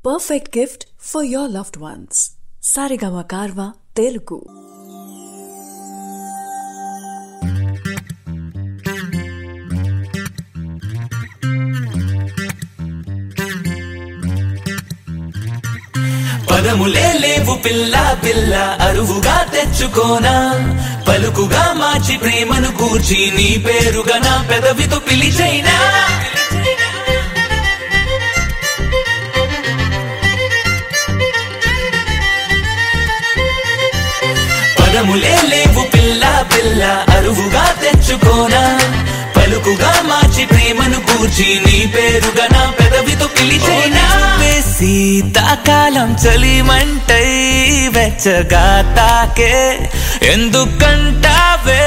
perfect gift for your loved ones. Sarigama Karva Telugu. పదములే లేవు పిల్ల పిల్ల అరువుగా తెచ్చుకోనా పలుకుగా మార్చి ప్రేమను కూర్చి నీ పేరుగా నా పెదవితో పిలిచైనా పదములే లేవు పిల్ల పిల్ల అరువుగా తెచ్చుకోనా పలుకుగా మార్చి ప్రేమను కూర్చి నీ పేరుగా నా పెదవితో పిలిచైనా శీతాకాలం చలిమంటై వెచ్చగా తాకే ఎందుకంటావే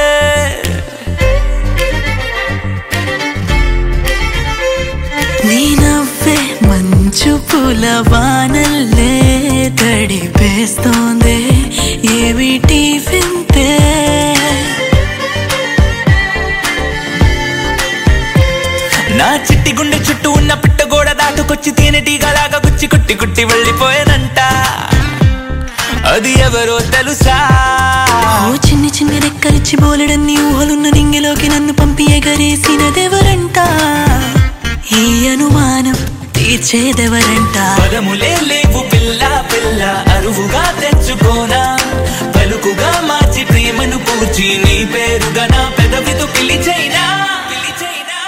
నీ నవ్వే మంచు పూల వానల్లే తడిపేస్తోంది ఏమిటి వింతే నా చిట్టి గుండె చుట్టూ ఉన్న పిట్టగోడ దాటుకొచ్చి తేనెటీగలాగా గుచ్చి కుట్టి కుట్టి వెళ్ళిపోయానంట అది ఎవరో తెలుసా ఓ చిన్ని చిన్ని రెక్కలిచ్చి బోలెడన్ని ఊహలున్న నింగిలోకి నన్ను పంపి ఎగరేసినదెవరంట ఈ అనుమానం తీర్చేదెవరంట పదములే లేవు పిల్ల పిల్ల అరువుగా తెచ్చుకోనా పలుకుగా మార్చి ప్రేమను పూర్చి నీ పేరుగా నా పెదవితో పిలిచైనా పిలిచైనా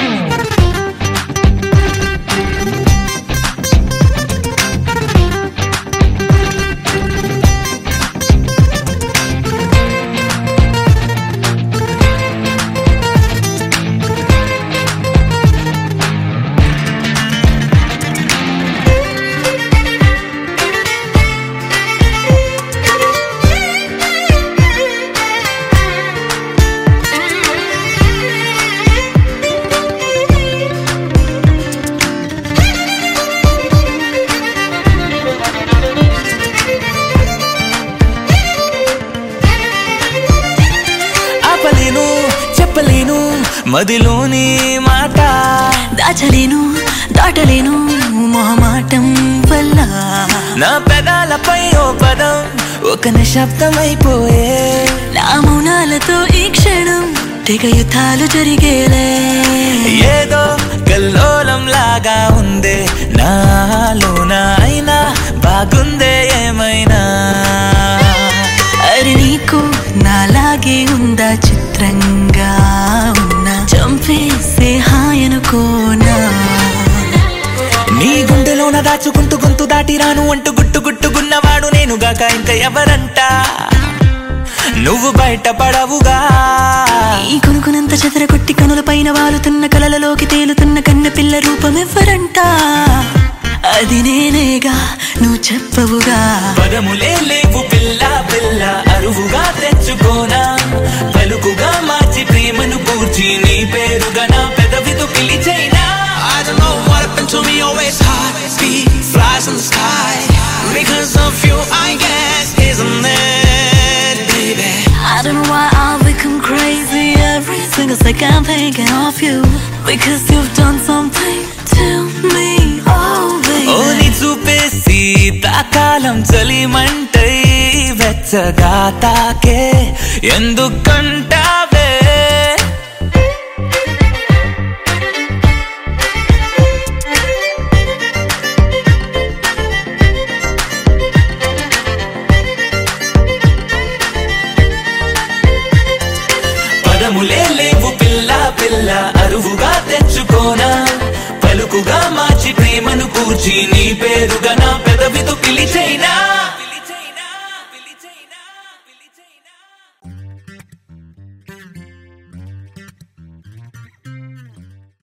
ఆపలేను చెప్పలేను మదిలోని మాట దాచలేను దాటలేను మొహమాటం వల్ల నా పెదాలపై ఓ పదం ఒక నిశ్శబ్దమైపోయే నా మౌనాలతో ఈ క్షణం తెగ యుద్ధాలు జరిగేలే ఏదో గల్లోలం లాగా ఉందే నాలోన అయినా బాగుందే ఏమైనా అరి నీకు నాలాగే ఉందా చిత్రంగా ఉన్నా చంపేసే హాయనుకోనా నీ గుండెలోన దాచుకుంటూ గొంతు దాటి రాను అంటూ గుట్టు గుట్టుగున్నవాడు నేనుగాక ఇంకా ఎవరంట నువ్వు బయట పడవుగా ఈ కొనుకునంత చెదరగొట్టి కనుల పైన వాలుతున్న కలలలోకి తేలుతున్న కన్న పిల్ల రూపం ఎవరంట అది నేనేగా నువ్వు చెప్పవుగా పదములే లేవు పిల్ల పిల్ల అరువుగా తెచ్చుకోనా పలుకుగా మార్చి ప్రేమను కూర్చి నీ పేరుగా నా పెదవితో పిలిచైనా I don't know what happened to me, always heart beat flies in the sky. Because of you, I guess, isn't it, baby? I don't know why I've become crazy every single second thinking of you Because you've done something to me, oh oh baby నీ చూపే శీతాకాలం చలిమంటై వెచ్చగా తాకే ఎందుకంటావే పదములే లేవు పిల్ల పిల్ల అరువుగా తెచ్చుకోనా